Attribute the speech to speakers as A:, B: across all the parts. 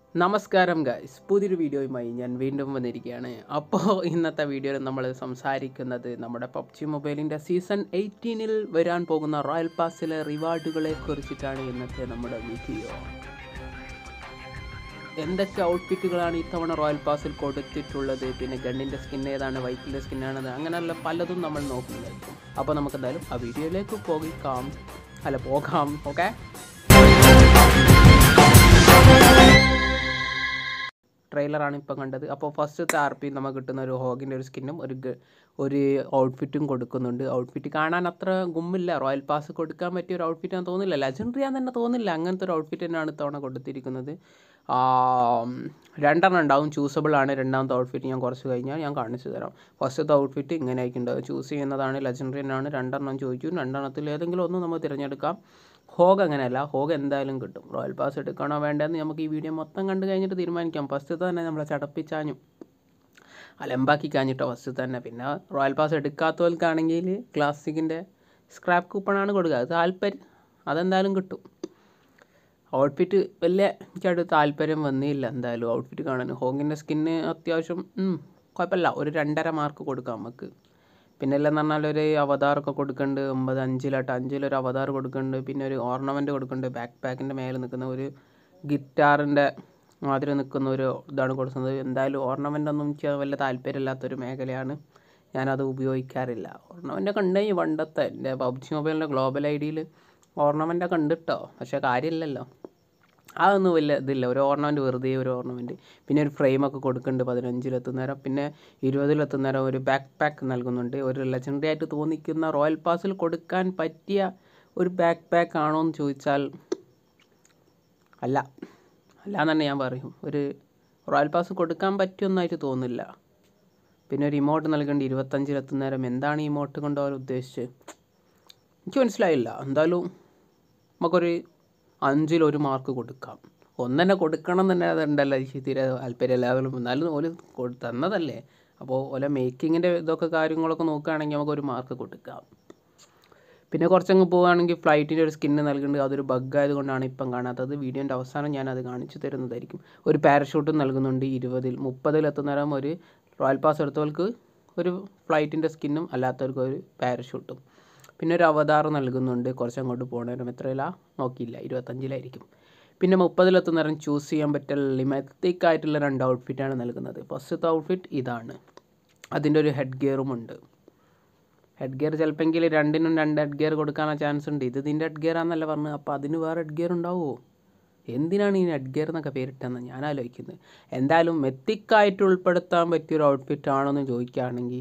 A: നമസ്കാരം ഗൈസ് പുതിയൊരു വീഡിയോയുമായി ഞാൻ വീണ്ടും വന്നിരിക്കുകയാണ് അപ്പോൾ ഇന്നത്തെ വീഡിയോയിൽ നമ്മൾ സംസാരിക്കുന്നത് നമ്മുടെ പബ്ജി മൊബൈലിൻ്റെ സീസൺ എയ്റ്റീനിൽ വരാൻ പോകുന്ന റോയൽ പാസിലെ റിവാർഡുകളെ കുറിച്ചിട്ടാണ് ഇന്നത്തെ നമ്മുടെ വീഡിയോ എന്തൊക്കെ ഔട്ട്ഫിറ്റുകളാണ് ഇത്തവണ റോയൽ പാസിൽ കൊടുത്തിട്ടുള്ളത് പിന്നെ ഗണ്ണിൻ്റെ സ്കിൻ ഏതാണ് ബൈക്കിൻ്റെ സ്കിന്നാണത് അങ്ങനെയുള്ള പലതും നമ്മൾ നോക്കുന്നതായിരിക്കും അപ്പോൾ നമുക്ക് എന്തായാലും ആ വീഡിയോയിലേക്ക് പോകാം അല്ല പോകാം ഓക്കെ ട്രെയിലറാണ് ഇപ്പം കണ്ടത് അപ്പോൾ ഫസ്റ്റത്തെ ആർ പി നമുക്ക് കിട്ടുന്ന ഒരു ഹോഗിൻ്റെ ഒരു സ്കിന്നും ഒരു ഗ- ഒരു ഔട്ട്ഫിറ്റും കൊടുക്കുന്നുണ്ട് ഔട്ട്ഫിറ്റ് കാണാൻ അത്ര ഗുമ്മില്ല റോയൽ പാസ് കൊടുക്കാൻ പറ്റിയ ഒരു ഔട്ട്ഫിറ്റ് ആണെന്ന് തോന്നുന്നില്ല ലെജൻഡറി ആണെന്ന് തന്നെ തോന്നുന്നില്ല അങ്ങനത്തെ ഒരു ഔട്ട്ഫിറ്റ് തന്നെയാണ് ഇത്തവണ കൊടുത്തിരിക്കുന്നത് ആം, രണ്ടെണ്ണം ഉണ്ടാവും ചൂസബിൾ ആണ് രണ്ടാമത്തെ ഔട്ട്ഫിറ്റ് ഞാൻ കുറച്ച് കഴിഞ്ഞാൽ ഞാൻ കാണിച്ചു തരാം ഫസ്റ്റത്തെ ഔട്ട്ഫിറ്റ് ഇങ്ങനെ ആയിരിക്കും ചൂസ് ചെയ്യുന്നതാണ് ലെജൻഡറി തന്നെയാണ് രണ്ടെണ്ണം ചോദിച്ചു രണ്ടെണ്ണത്തിൽ ഏതെങ്കിലും ഒന്ന് നമുക്ക് തിരഞ്ഞെടുക്കാം ഹോഗ് അങ്ങനെയല്ല ഹോഗ് എന്തായാലും കിട്ടും റോയൽ പാസ് എടുക്കണോ വേണ്ടതെന്ന് നമുക്ക് ഈ വീഡിയോ മൊത്തം കണ്ടു കഴിഞ്ഞിട്ട് തീരുമാനിക്കാം ഫസ്റ്റ് തന്നെ നമ്മളെ ചടപ്പിച്ചാഞ്ഞു അലമ്പാക്കി കാഞ്ഞിട്ടോ ഫസ്റ്റ് തന്നെ പിന്നെ റോയൽ പാസ് എടുക്കാത്തവർക്കാണെങ്കിൽ ക്ലാസിക്കിൻ്റെ സ്ക്രാപ്പ് കൂപ്പണാണ് കൊടുക്കുക അത് താല്പര്യം അതെന്തായാലും കിട്ടും ഔട്ട്ഫിറ്റ് വലിയ എനിക്കത് താല്പര്യം വന്നില്ല എന്തായാലും ഔട്ട്ഫിറ്റ് കാണാൻ ഹോങ്ങിൻ്റെ സ്കിന്ന് അത്യാവശ്യം ഉം, കുഴപ്പമില്ല ഒരു രണ്ടര മാർക്ക് കൊടുക്കാം നമുക്ക് പിന്നെ എല്ലാം പറഞ്ഞാൽ ഒരു അവതാറൊക്കെ കൊടുക്കുന്നുണ്ട് ഒമ്പത് അഞ്ചിലാട്ട് അഞ്ചിലൊരു അവതാർ കൊടുക്കുന്നുണ്ട് പിന്നെ ഒരു ഓർണമെൻറ്റ് കൊടുക്കുന്നുണ്ട് ബാക്ക് പാക്കിൻ്റെ മേലെ നിൽക്കുന്ന ഒരു ഗിറ്റാറിൻ്റെ മാതിരി നിൽക്കുന്ന ഒരു ഇതാണ് കൊടുക്കുന്നത് എന്തായാലും ഓർണമെൻ്റ് ഒന്നും എനിക്ക് വലിയ താല്പര്യമില്ലാത്തൊരു മേഖലയാണ് ഞാനത് ഉപയോഗിക്കാറില്ല ഓർണമെൻ്റ് ഒക്കെ ഉണ്ടെങ്കിൽ പണ്ടത്തെ എൻ്റെ പബ്ജി മൊബൈലിൻ്റെ ഗ്ലോബൽ ഐ ഡിയിൽ ഓർണമെൻ്റ് ഒക്കെ ഉണ്ട് കേട്ടോ പക്ഷേ കാര്യമില്ലല്ലോ അതൊന്നും വലിയ ഇതില്ല ഒരു ഓർണമെൻറ്റ് വെറുതെ ഒരു ഓർണമെൻറ്റ് പിന്നെ ഒരു ഫ്രെയിമൊക്കെ കൊടുക്കുന്നുണ്ട് പതിനഞ്ചിലെത്തുന്നേരം പിന്നെ ഇരുപതിലെത്തുന്നേരം ഒരു ബാക്ക് പാക്ക് നൽകുന്നുണ്ട് ഒരു ലെജൻഡറി ആയിട്ട് തോന്നിക്കുന്ന റോയൽ പാസിൽ കൊടുക്കാൻ പറ്റിയ ഒരു ബാക്ക് പാക്ക് ആണോ എന്ന് ചോദിച്ചാൽ അല്ല അല്ല എന്ന് തന്നെ ഞാൻ പറയും ഒരു റോയൽ പാസ് കൊടുക്കാൻ പറ്റുമെന്നായിട്ട് തോന്നുന്നില്ല പിന്നെ ഒരു ഇമോട്ട് നൽകേണ്ട ഇരുപത്തഞ്ചിലെത്തുന്നേരം എന്താണ് ഈ ഇമോട്ട് കൊണ്ട് അവർ ഉദ്ദേശിച്ചത് എനിക്ക് മനസ്സിലായില്ല എന്തായാലും നമുക്കൊരു അഞ്ചിലൊരു മാർക്ക് കൊടുക്കാം ഒന്നെന്നെ കൊടുക്കണം എന്ന് തന്നെ അതുണ്ടല്ലോ എനിക്ക് തീരെ താല്പര്യമില്ലാതെ എന്നാലും ഓല് കൊ- തന്നതല്ലേ അപ്പോൾ ഓല മേക്കിങ്ങിൻ്റെ ഇതൊക്കെ കാര്യങ്ങളൊക്കെ നോക്കുകയാണെങ്കിൽ നമുക്കൊരു മാർക്ക് കൊടുക്കാം പിന്നെ കുറച്ചങ്ങ് പോവുകയാണെങ്കിൽ ഫ്ലൈറ്റിൻ്റെ ഒരു സ്കിന്ന് നൽകുന്നുണ്ട് അതൊരു ബഗ് ആയതുകൊണ്ടാണ് ഇപ്പം കാണാത്തത് വീഡിയോൻ്റെ അവസാനം ഞാൻ അത് കാണിച്ചു തരുന്നതായിരിക്കും ഒരു പാരഷൂട്ടും നൽകുന്നുണ്ട് ഇരുപതിൽ മുപ്പതിലെത്തുന്നേരം ഒരു റോയൽ പാസ് എടുത്തവർക്ക് ഒരു ഫ്ലൈറ്റിൻ്റെ സ്കിന്നും അല്ലാത്തവർക്ക് ഒരു പാരഷൂട്ടും പിന്നെ ഒരു അവതാർ നൽകുന്നുണ്ട് കുറച്ച് അങ്ങോട്ട് പോകണേരം എത്രയില്ല നോക്കിയില്ല ഇരുപത്തഞ്ചിലായിരിക്കും പിന്നെ മുപ്പതിലെത്തുന്നേരം ചൂസ് ചെയ്യാൻ പറ്റിയ ലിമറ്റിക് ആയിട്ടുള്ള രണ്ട് ഔട്ട്ഫിറ്റാണ് നൽകുന്നത് ഫസ്റ്റത്തെ ഔട്ട്ഫിറ്റ് ഇതാണ് അതിൻ്റെ ഒരു ഹെഡ് ഗിയറും ഉണ്ട് ഹെഡ് ഗിയർ ചിലപ്പോൾ രണ്ടിനും രണ്ട് ഹെഡ് ഗിയർ കൊടുക്കാനുള്ള ചാൻസ് ഉണ്ട് ഇത് ഇതിൻ്റെ ഹെഡ് ഗിയർ ആണെന്നല്ല പറഞ്ഞത് അപ്പോൾ അതിന് വേറെ ഹെഡ് ഗിയർ ഉണ്ടാവുമോ എന്തിനാണ് ഈ ഹെഡ് ഗിയർ എന്നൊക്കെ പേരിട്ടെന്ന് ഞാൻ ആലോചിക്കുന്നത് എന്തായാലും മെത്തിക്കായിട്ട് ഉൾപ്പെടുത്താൻ പറ്റിയൊരു ഔട്ട്ഫിറ്റ് ആണോ എന്ന് ചോദിക്കുകയാണെങ്കിൽ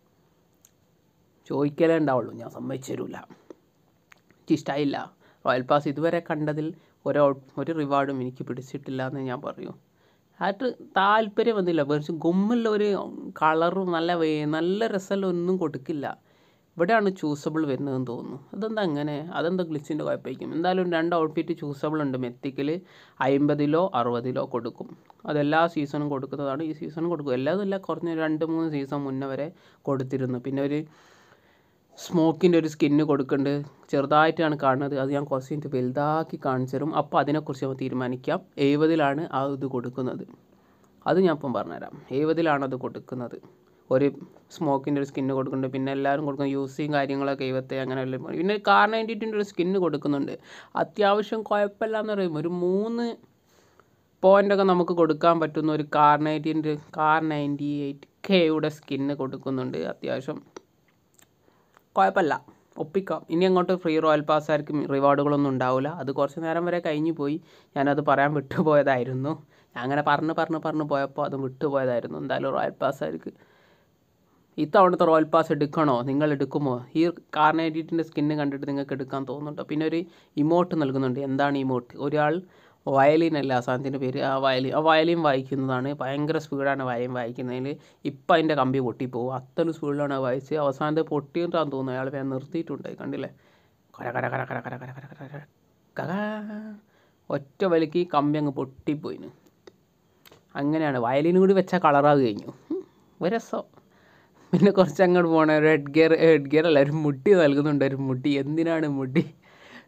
A: ചോദിക്കലേ ഉണ്ടാവുള്ളൂ ഞാൻ സമ്മതിച്ചു തരില്ല എനിക്ക് ഇഷ്ടമായില്ല റോയൽ പാസ് ഇതുവരെ കണ്ടതിൽ ഒരു ഔട്ട് ഒരു റിവാർഡും എനിക്ക് പിടിച്ചിട്ടില്ല എന്ന് ഞാൻ പറയൂ ആയിട്ട് താല്പര്യം വന്നില്ല കുറച്ച് ഗുമ്മുള്ള ഒരു കളറും നല്ല വേ- നല്ല രസമെല്ലാം ഒന്നും കൊടുക്കില്ല ഇവിടെയാണ് ചൂസബിൾ വരുന്നതെന്ന് തോന്നുന്നു അതെന്താ അങ്ങനെ അതെന്താ ഗ്ലിച്ചിൻ്റെ കുഴപ്പമായിരിക്കും എന്തായാലും രണ്ട് ഔട്ട്ഫിറ്റ് ചൂസബിൾ ഉണ്ട് മെത്തിക്കൽ അമ്പതിലോ അറുപതിലോ കൊടുക്കും അതെല്ലാ സീസണും കൊടുക്കുന്നതാണ് ഈ സീസണും കൊടുക്കും എല്ലാതും കുറഞ്ഞ രണ്ട് മൂന്ന് സീസൺ മുന്നേ വരെ കൊടുത്തിരുന്നു പിന്നെ ഒരു സ്മോക്കിൻ്റെ ഒരു സ്കിന്ന് കൊടുക്കുന്നുണ്ട് ചെറുതായിട്ടാണ് കാണുന്നത് അത് ഞാൻ കുറച്ച് കഴിഞ്ഞിട്ട് വലുതാക്കി കാണിച്ചു തരും അപ്പോൾ അതിനെക്കുറിച്ച് നമുക്ക് തീരുമാനിക്കാം എഴുപതിലാണ് ആ ഇത് കൊടുക്കുന്നത് അത് ഞാൻ ഇപ്പം പറഞ്ഞുതരാം എഴുപതിലാണ് അത് കൊടുക്കുന്നത് ഒരു സ്മോക്കിൻ്റെ ഒരു സ്കിന്ന് കൊടുക്കുന്നുണ്ട് പിന്നെ എല്ലാവരും കൊടുക്കുന്ന യൂസിങ് കാര്യങ്ങളൊക്കെ എഴുപത്തി അങ്ങനെ എല്ലാം പോയി. പിന്നെ കാർ നയൻറ്റീൻ്റെ ഒരു സ്കിന്ന് കൊടുക്കുന്നുണ്ട് അത്യാവശ്യം കുഴപ്പമില്ല എന്ന് പറയും ഒരു മൂന്ന് പോയിൻ്റൊക്കെ നമുക്ക് കൊടുക്കാൻ പറ്റുന്ന ഒരു കാർ നയൻറ്റീൻ്റെ കാർ നയൻറ്റി എയ്റ്റ് കെയുടെ സ്കിന്ന് കൊടുക്കുന്നുണ്ട് അത്യാവശ്യം കുഴപ്പമില്ല ഒപ്പിക്കാം ഇനി അങ്ങോട്ട് ഫ്രീ റോയൽ പാസ് ആയിരിക്കും റിവാർഡുകളൊന്നും ഉണ്ടാവില്ല അത് കുറച്ച് നേരം വരെ കഴിഞ്ഞു പോയി ഞാനത് പറയാൻ വിട്ടുപോയതായിരുന്നു ഞാൻ അങ്ങനെ പറഞ്ഞ് പറഞ്ഞ് പറഞ്ഞ് പോയപ്പോൾ അത് വിട്ടുപോയതായിരുന്നു എന്തായാലും റോയൽ പാസ് ആയിരിക്കും ഇത്തവണത്തെ റോയൽ പാസ് എടുക്കണോ നിങ്ങൾ എടുക്കുമോ ഈ കാർണേറ്റിൻ്റെ സ്കിന്ന് കണ്ടിട്ട് നിങ്ങൾക്ക് എടുക്കാൻ തോന്നുന്നുണ്ടോ പിന്നെ ഒരു ഇമോട്ട് നൽകുന്നുണ്ട് എന്താണ് ഇമോട്ട് ഒരാൾ വയലിൻ അല്ല ആ സാധനത്തിൻ്റെ പേര് ആ വയലിൻ ആ വയലിൻ വായിക്കുന്നതാണ് ഭയങ്കര സ്പീഡാണ് വയലിൻ വായിക്കുന്നതിൽ ഇപ്പം അതിൻ്റെ കമ്പി പൊട്ടിപ്പോവും അത്ര സ്പീഡിലാണ് അത് വായിച്ച് അവസാനത്തെ പൊട്ടിയിട്ടാന്ന് തോന്നുന്നു അയാൾ വേഗം നിർത്തിയിട്ടുണ്ട് കണ്ടില്ലേ കര കര കര കര കര കര കര കര കര കകാ. ഒറ്റ വലിക്ക് ഈ കമ്പി അങ്ങ് പൊട്ടിപ്പോയിന് അങ്ങനെയാണ് വയലിനും കൂടി വെച്ചാൽ കളറാവ് കഴിഞ്ഞു ഉം, ഒരു രസം പിന്നെ കുറച്ച് അങ്ങോട്ട് പോകണ ഒരു ഹെഡ് ഗിയർ ഹെഡ് ഗിയർ അല്ല ഒരു മുടി നൽകുന്നുണ്ട് ഒരു മുടി എന്തിനാണ് മുടി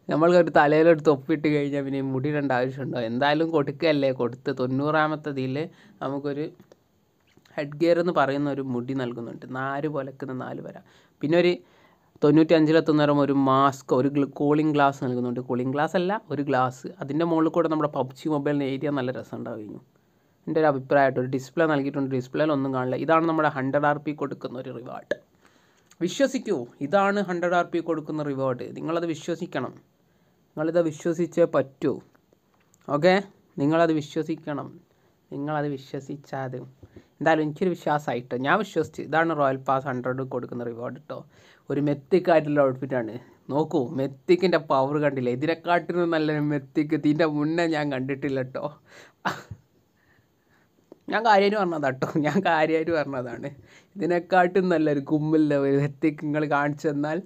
A: നമ്മൾക്കൊരു തലയിലെടുത്ത് ഒപ്പിട്ട് കഴിഞ്ഞാൽ പിന്നെ ഈ മുടി ഇടേണ്ട ആവശ്യമുണ്ടോ എന്തായാലും കൊടുക്കല്ലേ കൊടുത്ത് തൊണ്ണൂറാമത്തെ ഇതിൽ നമുക്കൊരു ഹെഡ് ഗിയർ എന്ന് പറയുന്ന ഒരു മുടി നൽകുന്നുണ്ട് നാല് പോലക്കുന്ന നാല് വര പിന്നെ ഒരു തൊണ്ണൂറ്റി അഞ്ചിലെത്തുന്നേരം ഒരു മാസ്ക് ഒരു കൂളിംഗ് ഗ്ലാസ് നൽകുന്നുണ്ട് കൂളിംഗ് ഗ്ലാസ് അല്ല ഒരു ഗ്ലാസ് അതിൻ്റെ മുകളിൽ കൂടെ നമ്മുടെ പബ്ജി മൊബൈലിന് എഴുതിയാൽ നല്ല രസം ഉണ്ടാവുകയും എൻ്റെ ഒരു അഭിപ്രായമായിട്ട് ഒരു ഡിസ്പ്ലേ നൽകിയിട്ടുണ്ട് ഡിസ്പ്ലേയിൽ ഒന്നും കാണില്ല ഇതാണ് നമ്മുടെ ഹൺഡ്രഡ് ആർ പി കൊടുക്കുന്ന ഒരു റിവാർഡ് വിശ്വസിക്കൂ ഇതാണ് ഹൺഡ്രഡ് ആർ പി കൊടുക്കുന്ന റിവാർഡ് നിങ്ങളത് വിശ്വസിക്കണം നിങ്ങളിത് വിശ്വസിച്ചേ പറ്റൂ ഓക്കെ നിങ്ങളത് വിശ്വസിക്കണം നിങ്ങളത് വിശ്വസിച്ചാൽ എന്തായാലും എനിക്കൊരു വിശ്വാസമായിട്ട് ഞാൻ വിശ്വസിച്ചു ഇതാണ് റോയൽ പാസ് ഹൺഡ്രഡ് കൊടുക്കുന്ന റിവാർഡ് കേട്ടോ ഒരു മെത്തിക്കായിട്ടുള്ള ഔട്ട്ഫിറ്റാണ് നോക്കൂ മെത്തിക്കിൻ്റെ പവർ കണ്ടില്ല ഇതിനെക്കാട്ടിലും നല്ല മെത്തിക്ക് ഇതിൻ്റെ മുന്നേ ഞാൻ കണ്ടിട്ടില്ല കേട്ടോ ഞാൻ കാര്യമായിട്ട് പറഞ്ഞതാ കേട്ടോ ഞാൻ കാര്യമായിട്ട് പറഞ്ഞതാണ് ഇതിനെക്കാട്ടും നല്ലൊരു കുമ്മില്ല ഒരു മെത്തിക്ക് നിങ്ങൾ കാണിച്ചു തന്നാൽ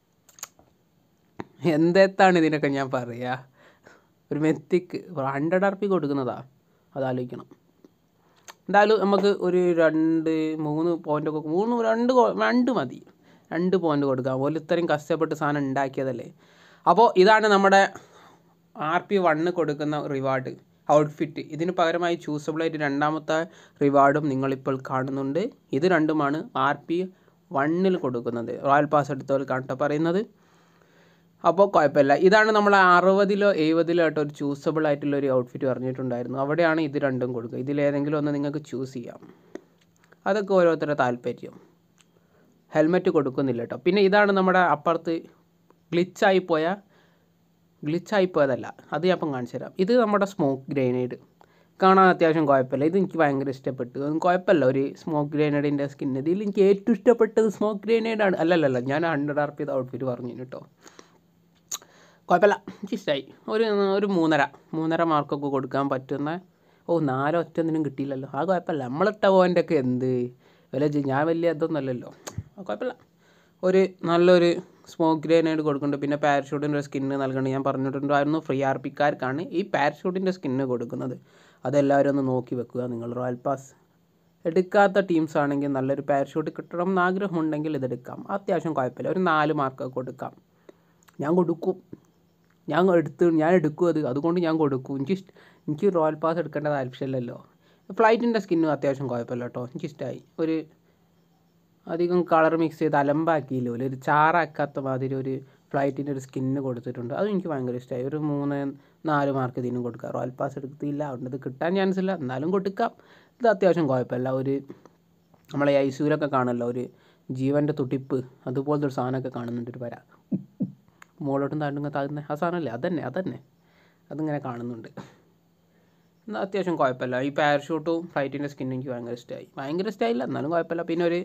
A: എന്തെത്താണ് ഇതിനൊക്കെ ഞാൻ പറയുക ഒരു മെത്തിക്ക് ഹൺഡ്രഡ് ആർ പി കൊടുക്കുന്നതാ അതാലോചിക്കണം എന്തായാലും നമുക്ക് ഒരു രണ്ട് മൂന്ന് പോയിൻ്റ് ഒക്കെ മൂന്ന് രണ്ട് കൊ- രണ്ട് മതി രണ്ട് പോയിൻ്റ് കൊടുക്കാം ഓല് ഇത്രയും കഷ്ടപ്പെട്ട് സാധനം ഉണ്ടാക്കിയതല്ലേ അപ്പോൾ ഇതാണ് നമ്മുടെ ആർ പി വണ്ണ് കൊടുക്കുന്ന റിവാർഡ് ഔട്ട്ഫിറ്റ് ഇതിന് പകരമായി ചൂസബിളായിട്ട് രണ്ടാമത്തെ റിവാർഡും നിങ്ങളിപ്പോൾ കാണുന്നുണ്ട് ഇത് രണ്ടുമാണ് ആർ പി വണ്ണിൽ കൊടുക്കുന്നത് റോയൽ പാസ് എടുത്തവർ കാണട്ടെ പറയുന്നത് അപ്പോൾ കുഴപ്പമില്ല ഇതാണ് നമ്മൾ അറുപതിലോ എഴുപതിലോ ആയിട്ട് ഒരു ചൂസബിൾ ആയിട്ടുള്ള ഒരു ഔട്ട്ഫിറ്റ് പറഞ്ഞിട്ടുണ്ടായിരുന്നു അവിടെയാണ് ഇത് രണ്ടും കൊടുക്കുക ഇതിലേതെങ്കിലും ഒന്ന് നിങ്ങൾക്ക് ചൂസ് ചെയ്യാം അതൊക്കെ ഓരോരുത്തരുടെ താല്പര്യം ഹെൽമെറ്റ് കൊടുക്കുന്നില്ല കേട്ടോ പിന്നെ ഇതാണ് നമ്മുടെ അപ്പുറത്ത് ഗ്ലിച്ചായി പോയ ഗ്ലിച്ചായി പോയതല്ല അത് ഞാൻ ഇപ്പം കാണിച്ചു തരാം ഇത് നമ്മുടെ സ്മോക്ക് ഗ്രനേഡ് കാണാൻ അത്യാവശ്യം കുഴപ്പമില്ല ഇത് എനിക്ക് ഭയങ്കര ഇഷ്ടപ്പെട്ടു അതും കുഴപ്പമില്ല ഒരു സ്മോക്ക് ഗ്രനേഡിൻ്റെ സ്കിൻ ഇതിൽ എനിക്ക് ഏറ്റവും ഇഷ്ടപ്പെട്ടത് സ്മോക്ക് ഗ്രനേഡാണ് അല്ലല്ലല്ല ഞാൻ ഹൺഡ്രഡ് ആർ പി ഔട്ട്ഫിറ്റ് പറഞ്ഞു കേട്ടോ കുഴപ്പമില്ല എനിക്ക് ഇഷ്ടമായി ഒരു ഒരു മൂന്നര മൂന്നര മാർക്കൊക്കെ കൊടുക്കാൻ പറ്റുന്ന ഓ നാലോ ഒറ്റ ഒന്നിനും കിട്ടിയില്ലല്ലോ ആ കുഴപ്പമില്ല നമ്മളിട്ട പോയിൻ്റ് ഒക്കെ എന്ത് വില ജി- ഞാൻ വലിയ ഇതൊന്നുമല്ലല്ലോ ആ കുഴപ്പമില്ല ഒരു നല്ലൊരു സ്മോക്ക് ഗ്രനേഡ് കൊടുക്കുന്നുണ്ട് പിന്നെ പാരഷൂട്ടിൻ്റെ സ്കിന്ന് നൽകണം ഞാൻ പറഞ്ഞിട്ടുണ്ടായിരുന്നു ഫ്രീ ആർ പിക്കാർക്കാണ് ഈ പാരഷൂട്ടിൻ്റെ സ്കിന്ന് കൊടുക്കുന്നത് അതെല്ലാവരും ഒന്ന് നോക്കി വെക്കുക നിങ്ങൾ റോയൽ പാസ് എടുക്കാത്ത ടീംസ് ആണെങ്കിൽ നല്ലൊരു പാരഷൂട്ട് കിട്ടണം എന്ന് ആഗ്രഹമുണ്ടെങ്കിൽ ഇതെടുക്കാം അത്യാവശ്യം കുഴപ്പമില്ല ഒരു നാല് മാർക്ക് കൊടുക്കാം ഞാൻ കൊടുക്കും ഞാൻ എടുത്ത് ഞാൻ എടുക്കും അത് അതുകൊണ്ട് ഞാൻ കൊടുക്കും എനിക്ക് ഇഷ്ട എനിക്ക് റോയൽ പാസ് എടുക്കേണ്ട താല്പര്യമില്ലല്ലോ ഫ്ലൈറ്റിൻ്റെ സ്കിന്നും അത്യാവശ്യം കുഴപ്പമില്ല കേട്ടോ എനിക്കിഷ്ടമായി ഒരു അധികം കളർ മിക്സ് ചെയ്ത് അലമ്പാക്കിയില്ല ഒരു ചാറാക്കാത്ത മാതിരി ഒരു ഫ്ലൈറ്റിൻ്റെ ഒരു സ്കിന്ന് കൊടുത്തിട്ടുണ്ട് അത് എനിക്ക് ഭയങ്കര ഇഷ്ടമായി ഒരു മൂന്ന് നാല് മാർക്ക് ഇതിനും കൊടുക്കാം റോയൽ പാസ് എടുത്തില്ല അതുകൊണ്ട് ഇത് കിട്ടാൻ ചാൻസ് ഇല്ല എന്നാലും കൊടുക്കാം ഇത് അത്യാവശ്യം കുഴപ്പമില്ല ഒരു നമ്മളെ ഐസൂരൊക്കെ കാണുമല്ലോ ഒരു ജീവൻ്റെ തുടിപ്പ് അതുപോലത്തെ ഒരു സാധനമൊക്കെ കാണുന്നുണ്ട് ഒരു വര മുകളോട്ടും താണ്ടും താഴ്ന്ന ആ സാധനമല്ലേ അതന്നെ അതന്നെ അതിങ്ങനെ കാണുന്നുണ്ട് എന്നാൽ അത്യാവശ്യം കുഴപ്പമില്ല ഈ പാരഷൂട്ടും ഫ്ലൈറ്റിൻ്റെ സ്കിന്നും എനിക്ക് ഭയങ്കര ഇഷ്ടമായി ഭയങ്കര ഇഷ്ടമായില്ല എന്നാലും കുഴപ്പമില്ല പിന്നെ ഒരു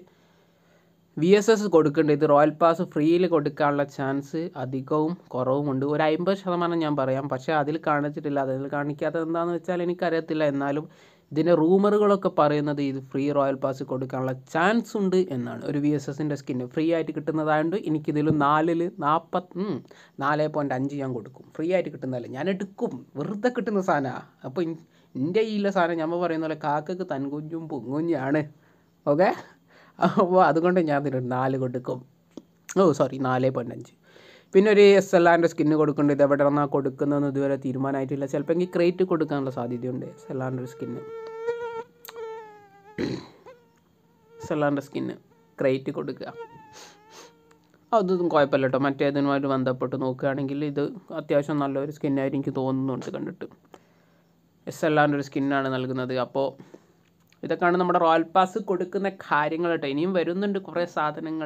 A: വി എസ് എസ് കൊടുക്കുന്നുണ്ട് ഇത് റോയൽ പാസ് ഫ്രീയിൽ കൊടുക്കാനുള്ള ചാൻസ് അധികവും കുറവുമുണ്ട് ഒരു അമ്പത് ശതമാനം ഞാൻ പറയാം പക്ഷേ അതിൽ കാണിച്ചിട്ടില്ല അതിൽ കാണിക്കാത്തത് എന്താണെന്ന് വെച്ചാൽ എനിക്കറിയത്തില്ല എന്നാലും ഇതിൻ്റെ റൂമറുകളൊക്കെ പറയുന്നത് ഇത് ഫ്രീ റോയൽ പാസ് കൊടുക്കാനുള്ള ചാൻസ് ഉണ്ട് എന്നാണ് ഒരു വി എസ് എസിൻ്റെ സ്കിന്ന് ഫ്രീ ആയിട്ട് കിട്ടുന്നതായതുകൊണ്ട് എനിക്കിതിൽ നാലിൽ നാൽപ്പത്തി നാല് പോയിൻറ്റ് അഞ്ച് ഞാൻ കൊടുക്കും ഫ്രീ ആയിട്ട് കിട്ടുന്നതല്ല ഞാൻ എടുക്കും വെറുതെ കിട്ടുന്ന സാധനമാണ് അപ്പോൾ എൻ്റെ കയ്യിലെ സാധനം നമ്മൾ പറയുന്ന പോലെ കാക്കക്ക് തൻകുഞ്ഞും പൊങ്ങുഞ്ഞാണ് ഓക്കെ അപ്പോൾ അതുകൊണ്ട് ഞാൻ ഇതിന് നാല് കൊടുക്കും ഓ സോറി നാല് പോയിൻറ്റ് അഞ്ച് പിന്നെ ഒരു എസ് എൽ ആറിൻ്റെ സ്കിന്ന് കൊടുക്കുന്നുണ്ട് ഇത് എവിടെ നിന്നാണ് കൊടുക്കുന്നതെന്ന് ഇതുവരെ തീരുമാനമായിട്ടില്ല ചിലപ്പോൾ എനിക്ക് ക്രേറ്റ് കൊടുക്കാനുള്ള സാധ്യതയുണ്ട് എസ് എൽ ആറിൻ്റെ സ്കിന്ന് എസ് എൽ ആറിൻ്റെ സ്കിന്ന് ക്രേറ്റ് കൊടുക്കുക അതൊന്നും കുഴപ്പമില്ല കേട്ടോ മറ്റേതിനുമായിട്ട് ബന്ധപ്പെട്ട് നോക്കുകയാണെങ്കിൽ ഇത് അത്യാവശ്യം നല്ലൊരു സ്കിന്നായിട്ട് എനിക്ക് തോന്നുന്നുണ്ട് കണ്ടിട്ട് എസ് എൽ ആറിൻ്റെ ഒരു സ്കിന്നാണ് നൽകുന്നത് അപ്പോൾ ഇതൊക്കെയാണ് നമ്മുടെ റോയൽ പാസ് കൊടുക്കുന്ന കാര്യങ്ങൾ കേട്ടോ ഇനിയും വരുന്നുണ്ട് കുറേ സാധനങ്ങൾ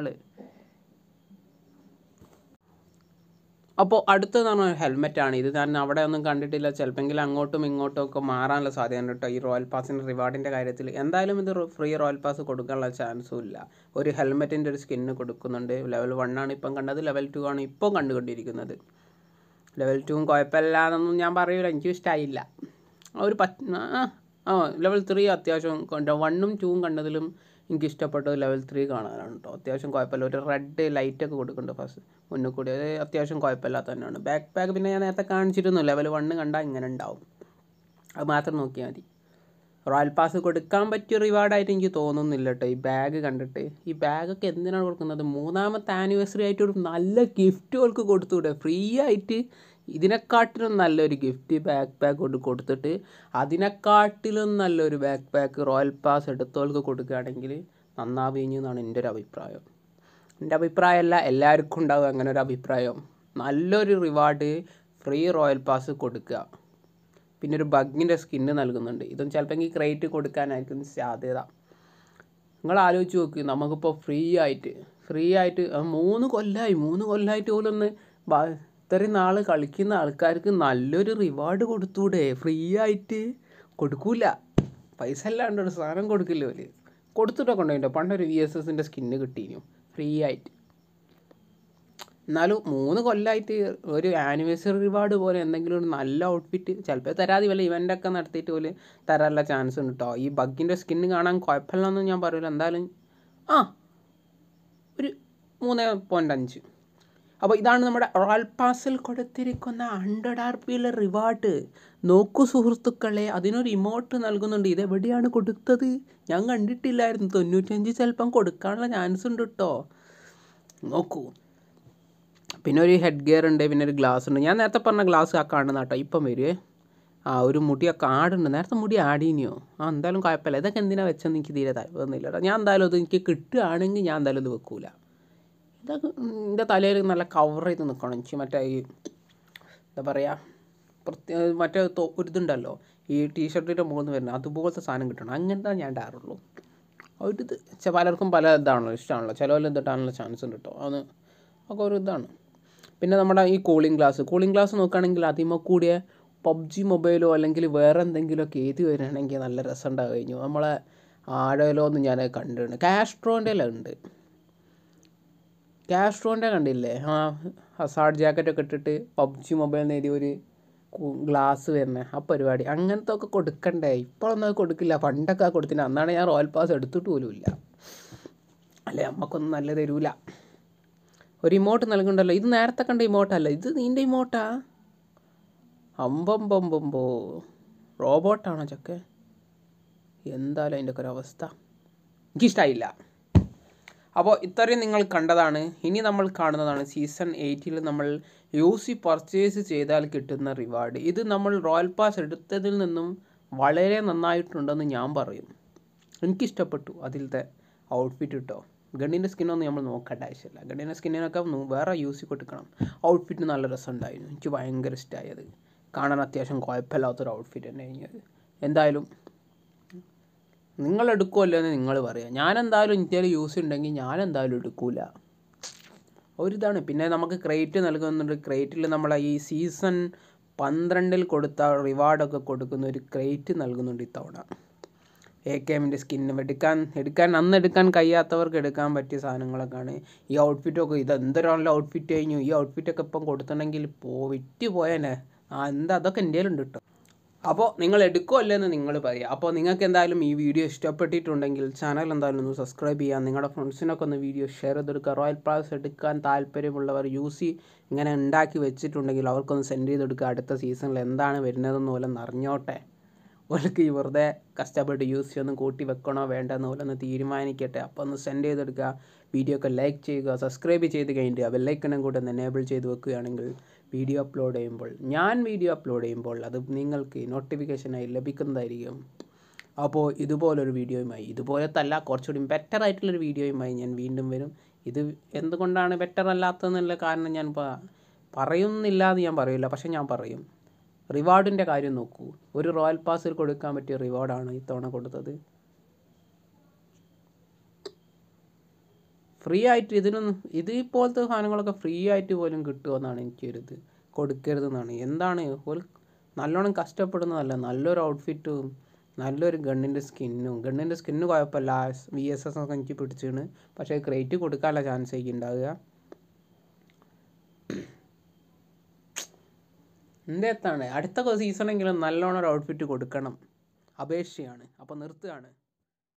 A: അപ്പോൾ അടുത്തതെന്ന് പറഞ്ഞാൽ ഹെൽമെറ്റാണ് ഇത് ഞാൻ അവിടെ ഒന്നും കണ്ടിട്ടില്ല ചിലപ്പോൾ അങ്ങോട്ടും ഇങ്ങോട്ടും ഒക്കെ മാറാനുള്ള സാധ്യതയുണ്ട് കേട്ടോ ഈ റോയൽ പാസിൻ്റെ റിവാർഡിൻ്റെ കാര്യത്തിൽ എന്തായാലും ഇത് ഫ്രീ റോയൽ പാസ് കൊടുക്കാനുള്ള ചാൻസും ഇല്ല ഒരു ഹെൽമെറ്റിൻ്റെ ഒരു സ്കിന്ന് കൊടുക്കുന്നുണ്ട് ലെവൽ വൺ ആണ് ഇപ്പം കണ്ടത് ലെവൽ ടു ആണ് ഇപ്പോൾ കണ്ടുകൊണ്ടിരിക്കുന്നത് ലെവൽ ടുവും കുഴപ്പമില്ല എന്നൊന്നും ഞാൻ പറയൂല എനിക്കും ഇഷ്ടമായില്ല ഒരു പത്ത് ആ ആ ലെവൽ ത്രീ അത്യാവശ്യം കണ്ട വണ്ണും ടൂവും കണ്ടതിലും എനിക്ക് ഇഷ്ടപ്പെട്ടത് ലെവൽ ത്രീ കാണാനാണ് കേട്ടോ അത്യാവശ്യം കുഴപ്പമില്ല ഒരു റെഡ് ലൈറ്റൊക്കെ കൊടുക്കുന്നുണ്ട് ഫസ്റ്റ് മുന്നിൽ കൂടി അത് അത്യാവശ്യം കുഴപ്പമില്ലാത്ത തന്നെയാണ് ബാക്ക് പാക്ക് പിന്നെ ഞാൻ നേരത്തെ കാണിച്ചിരുന്നു ലെവൽ വണ്ണ് കണ്ടാൽ ഇങ്ങനെ ഉണ്ടാവും അത് മാത്രം നോക്കിയാൽ മതി റോയൽ പാസ് കൊടുക്കാൻ പറ്റിയ റിവാർഡായിട്ട് എനിക്ക് തോന്നുന്നില്ല കേട്ടോ ഈ ബാഗ് കണ്ടിട്ട് ഈ ബാഗൊക്കെ എന്തിനാണ് കൊടുക്കുന്നത് മൂന്നാമത്തെ ആനിവേഴ്സറി ആയിട്ട് ഒരു നല്ല ഗിഫ്റ്റ് അവൾക്ക് കൊടുത്തുകൂടെ ഫ്രീ ആയിട്ട് ഇതിനെക്കാട്ടിലും നല്ലൊരു ഗിഫ്റ്റ് ബാക്ക് പാക്ക് കൊണ്ട് കൊടുത്തിട്ട് അതിനെക്കാട്ടിലും നല്ലൊരു ബാക്ക് പാക്ക് റോയൽ പാസ് എടുത്തവൾക്ക് കൊടുക്കുകയാണെങ്കിൽ നന്നാവുകയും എന്നാണ് എൻ്റെ ഒരു അഭിപ്രായം എൻ്റെ അഭിപ്രായമല്ല എല്ലാവർക്കും ഉണ്ടാവും അങ്ങനെ ഒരു അഭിപ്രായം നല്ലൊരു റിവാർഡ് ഫ്രീ റോയൽ പാസ് കൊടുക്കുക പിന്നെ ഒരു ബഗ്ഗിൻ്റെ സ്കിന്ന് നൽകുന്നുണ്ട് ഇതും ചിലപ്പോൾ ഈ ക്രേറ്റ് കൊടുക്കാനായിരിക്കും സാധ്യത നിങ്ങൾ ആലോചിച്ച് നോക്ക് നമുക്കിപ്പോൾ ഫ്രീ ആയിട്ട് ഫ്രീ ആയിട്ട് ആ മൂന്ന് കൊല്ലമായി മൂന്ന് കൊല്ലമായിട്ട് പോലും ഒന്ന് ബ- ഇത്രയും നാൾ കളിക്കുന്ന ആൾക്കാർക്ക് നല്ലൊരു റിവാർഡ് കൊടുത്തൂടെ ഫ്രീ ആയിട്ട് കൊടുക്കൂല പൈസ അല്ലാണ്ട് ഒരു സാധനം കൊടുക്കില്ല അവർ കൊടുത്തിട്ടൊക്കെ ഉണ്ടായിട്ടോ പണ്ടൊരു വി എസ് എസിൻ്റെ സ്കിന്ന് കിട്ടീനു ഫ്രീ ആയിട്ട് എന്നാലും മൂന്ന് കൊല്ലമായിട്ട് ഒരു ആനിവേഴ്സറി റിവാർഡ് പോലെ എന്തെങ്കിലും ഒരു നല്ല ഔട്ട്ഫിറ്റ് ചിലപ്പോൾ തരാതെ വല്ല ഇവൻ്റൊക്കെ നടത്തിയിട്ട് പോലെ തരാനുള്ള ചാൻസ് ഉണ്ട് കേട്ടോ ഈ ബഗ്ഗിൻ്റെ സ്കിന്ന് കാണാൻ കുഴപ്പമില്ലെന്ന് ഞാൻ പറയില്ല എന്തായാലും ആ ഒരു മൂന്ന് പോയിൻ്റ് അഞ്ച് അപ്പോൾ ഇതാണ് നമ്മുടെ റോയൽ പാസിൽ കൊടുത്തിരിക്കുന്ന ഹൺഡ്രഡ് ആർ പിയിലെ റിവാർഡ് നോക്കൂ സുഹൃത്തുക്കളെ അതിനൊരു ഇമോട്ട് നൽകുന്നുണ്ട് ഇത് എവിടെയാണ് കൊടുത്തത് ഞാൻ കണ്ടിട്ടില്ലായിരുന്നു തൊണ്ണൂറ്റഞ്ച് ചിലപ്പം കൊടുക്കാനുള്ള ചാൻസ് ഉണ്ട് കേട്ടോ നോക്കൂ പിന്നെ ഒരു ഹെഡ് ഗിയർ ഉണ്ട് പിന്നെ ഒരു ഗ്ലാസ് ഉണ്ട് ഞാൻ നേരത്തെ പറഞ്ഞ ഗ്ലാസ് ആ കാണുന്ന കേട്ടോ ഇപ്പം വരുവേ ആ ഒരു മുടിയൊക്കെ ആടുണ്ട് നേരത്തെ മുടി ആടീനിയോ ആ എന്തായാലും കുഴപ്പമില്ല ഇതൊക്കെ എന്തിനാണ് വെച്ചെന്ന് എനിക്ക് തീരെ താല്പര്യമൊന്നുമില്ല കേട്ടോ ഞാൻ എന്തായാലും ഇത് എനിക്ക് കിട്ടുകയാണെങ്കിൽ ഞാൻ എന്തായാലും ഇത് വെക്കൂല ഇതൊക്കെ എൻ്റെ തലയിൽ നല്ല കവർ ചെയ്ത് നിൽക്കണം എനിക്ക് മറ്റേ ഈ എന്താ പറയുക പ്രത്യേക മറ്റേ തോ- ഒരു ഇതുണ്ടല്ലോ ഈ ടീഷർട്ടിൻ്റെ മുകളിൽ വരുന്നത് അതുപോലത്തെ സാധനം കിട്ടണം അങ്ങനത്തെ ഞാൻ ഇടാറുള്ളൂ ഒരു ഇത് ചെ- പലർക്കും പല ഇതാണല്ലോ ഇഷ്ടമാണല്ലോ ചിലവർ ഇതിട്ടാണല്ലോ ചാൻസ് ഉണ്ട് കേട്ടോ അത് ഒക്കെ ഒരു ഇതാണ് പിന്നെ നമ്മുടെ ഈ കൂളിംഗ് ഗ്ലാസ് കൂളിംഗ് ഗ്ലാസ് നോക്കുകയാണെങ്കിൽ അതിമ കൂടിയ പബ്ജി മൊബൈലോ അല്ലെങ്കിൽ വേറെ എന്തെങ്കിലുമൊക്കെ ഏത് വരികയാണെങ്കിൽ നല്ല രസം ഉണ്ടാവും കഴിഞ്ഞു നമ്മളെ ആടയിലോ ഒന്നും ഞാൻ കണ്ടിട്ടുണ്ട് കാസ്ട്രോൻ്റെ എല്ലാം ഉണ്ട് കാസ്ട്രോൻ്റെ കണ്ടില്ലേ ആ ഹസാർഡ് ജാക്കറ്റൊക്കെ ഇട്ടിട്ട് പബ്ജി മൊബൈൽ എഴുതിയ ഒരു ഗ്ലാസ് വരുന്നത് ആ പരിപാടി അങ്ങനത്തെ ഒക്കെ കൊടുക്കണ്ടേ ഇപ്പോഴൊന്നും അത് കൊടുക്കില്ല പണ്ടൊക്കെ കൊടുത്തിന് അന്നാണ് ഞാൻ റോയൽ പാസ് എടുത്തിട്ട് പോലും ഇല്ല അല്ലേ നമുക്കൊന്നും നല്ല തരൂല ഒരു ഇമോട്ട് നൽകണ്ടല്ലോ ഇത് നേരത്തെ കണ്ട ഇമോട്ടല്ല ഇത് നിൻ്റെ ഇമോട്ടാ അമ്പമ്പമ്പമ്പോ റോബോട്ടാണോ ചക്കെ എന്തായാലും അതിൻ്റെ ഒക്കെ ഒരു അവസ്ഥ എനിക്കിഷ്ടമായില്ല അപ്പോൾ ഇത്രയും നിങ്ങൾ കണ്ടതാണ് ഇനി നമ്മൾ കാണുന്നതാണ് സീസൺ എയ്റ്റിൽ നമ്മൾ യു സി പർച്ചേസ് ചെയ്താൽ കിട്ടുന്ന റിവാർഡ് ഇത് നമ്മൾ റോയൽ പാസ് എടുത്തതിൽ നിന്നും വളരെ നന്നായിട്ടുണ്ടെന്ന് ഞാൻ പറയും എനിക്കിഷ്ടപ്പെട്ടു അതിലത്തെ ഔട്ട്ഫിറ്റ് കിട്ടോ ഗണ്ണിൻ്റെ സ്കിന്നൊന്നും നമ്മൾ നോക്കേണ്ട ആവശ്യമില്ല ഗണ്ണിൻ്റെ സ്കിന്നിനൊക്കെ നു- വേറെ യൂസ് കൊടുക്കണം ഔട്ട്ഫിറ്റ് നല്ല രസമുണ്ടായിരുന്നു എനിക്ക് ഭയങ്കര ഇഷ്ടമായി അത് കാണാൻ അത്യാവശ്യം കുഴപ്പമില്ലാത്തൊരു ഔട്ട്ഫിറ്റ് തന്നെ കഴിഞ്ഞത് എന്തായാലും നിങ്ങൾ എടുക്കുമല്ലോ എന്ന് നിങ്ങൾ പറയാം ഞാൻ എന്തായാലും ഇന്ത്യയിൽ യൂസ് ഉണ്ടെങ്കിൽ ഞാൻ എന്തായാലും എടുക്കൂല ഒരിതാണ് പിന്നെ നമുക്ക് ക്രേറ്റ് നൽകുന്നുണ്ട് ക്രേറ്റിൽ നമ്മളെ ഈ സീസൺ പന്ത്രണ്ടിൽ കൊടുത്ത റിവാർഡൊക്കെ കൊടുക്കുന്ന ഒരു ക്രേറ്റ് നൽകുന്നുണ്ട് ഇത്തവണ എ കെ എമ്മിൻ്റെ സ്കിന്നും എടുക്കാൻ എടുക്കാൻ അന്ന് എടുക്കാൻ കഴിയാത്തവർക്ക് എടുക്കാൻ പറ്റിയ സാധനങ്ങളൊക്കെയാണ് ഈ ഔട്ട്ഫിറ്റൊക്കെ ഇത് എന്തൊരാളുടെ ഔട്ട്ഫിറ്റ് കഴിഞ്ഞു ഈ ഔട്ട്ഫിറ്റൊക്കെ ഇപ്പം കൊടുത്തിട്ടുണ്ടെങ്കിൽ പോ വിറ്റ് പോയേനെ ആ എന്താ അതൊക്കെ എൻ്റെ ഉണ്ട് കേട്ടോ അപ്പോൾ നിങ്ങൾ എടുക്കുമല്ലോ എന്ന് നിങ്ങൾ പറയുക അപ്പോൾ നിങ്ങൾക്ക് എന്തായാലും ഈ വീഡിയോ ഇഷ്ടപ്പെട്ടിട്ടുണ്ടെങ്കിൽ ചാനൽ എന്തായാലും ഒന്ന് സബ്സ്ക്രൈബ് ചെയ്യുക നിങ്ങളുടെ ഫ്രണ്ട്സിനൊക്കെ ഒന്ന് വീഡിയോ ഷെയർ ചെയ്തെടുക്കുക റോയൽ പ്ലാസ് എടുക്കാൻ താല്പര്യമുള്ളവർ യൂസ് ഇങ്ങനെ ഉണ്ടാക്കി വെച്ചിട്ടുണ്ടെങ്കിൽ അവർക്കൊന്ന് സെൻഡ് ചെയ്തെടുക്കുക അടുത്ത സീസണിൽ എന്താണ് വരുന്നതെന്ന് പോലെ അറിഞ്ഞോട്ടെ ഓർക്ക് ഈ വെറുതെ കഷ്ടപ്പെട്ട് യൂസ് ചെയ്യൊന്നും കൂട്ടി വെക്കണോ വേണ്ടെന്ന് പോലെ ഒന്ന് തീരുമാനിക്കട്ടെ അപ്പോൾ ഒന്ന് സെൻഡ് ചെയ്തെടുക്കുക വീഡിയോ ഒക്കെ ലൈക്ക് ചെയ്യുക സബ്സ്ക്രൈബ് ചെയ്ത് കഴിഞ്ഞിട്ട് ബെല്ലൈക്കണും കൂടെ ഒന്ന് എനേബിൾ ചെയ്ത് വെക്കുകയാണെങ്കിൽ വീഡിയോ അപ്ലോഡ് ചെയ്യുമ്പോൾ ഞാൻ വീഡിയോ അപ്ലോഡ് ചെയ്യുമ്പോൾ അത് നിങ്ങൾക്ക് നോട്ടിഫിക്കേഷനായി ലഭിക്കുന്നതായിരിക്കും അപ്പോൾ ഇതുപോലൊരു വീഡിയോയുമായി ഇതുപോലത്തല്ല കുറച്ചുകൂടി ബെറ്റർ ആയിട്ടുള്ളൊരു വീഡിയോയുമായി ഞാൻ വീണ്ടും വരും ഇത് എന്തുകൊണ്ടാണ് ബെറ്റർ അല്ലാത്തതെന്നുള്ള കാരണം ഞാൻ പ- പറയുന്നില്ല എന്ന് ഞാൻ പറയില്ല പക്ഷെ ഞാൻ പറയും റിവാർഡിൻ്റെ കാര്യം നോക്കൂ ഒരു റോയൽ പാസിൽ കൊടുക്കാൻ പറ്റിയ റിവാർഡാണ് ഇത്തവണ കൊടുത്തത് ഫ്രീ ആയിട്ട് ഇതിനൊന്നും ഇത് ഇപ്പോഴത്തെ സാധനങ്ങളൊക്കെ ഫ്രീ ആയിട്ട് പോലും കിട്ടുമെന്നാണ് എനിക്കൊരിത് കൊടുക്കരുതെന്നാണ് എന്താണ് ഒരു നല്ലോണം കഷ്ടപ്പെടുന്നതല്ല നല്ലൊരു ഔട്ട്ഫിറ്റും നല്ലൊരു ഗണ്ണിൻ്റെ സ്കിന്നും ഗണ്ണിൻ്റെ സ്കിന്ന് കുഴപ്പമില്ല വി എസ് എസ് ഒക്കെ എനിക്ക് പിടിച്ചാണ് പക്ഷേ ക്രേറ്റ് കൊടുക്കാനുള്ള ചാൻസ് എനിക്ക് ഉണ്ടാവുക എന്തെത്താണ് അടുത്ത സീസണെങ്കിലും നല്ലോണം ഒരു ഔട്ട്ഫിറ്റ് കൊടുക്കണം അപേക്ഷയാണ് അപ്പോൾ നിർത്തുകയാണ്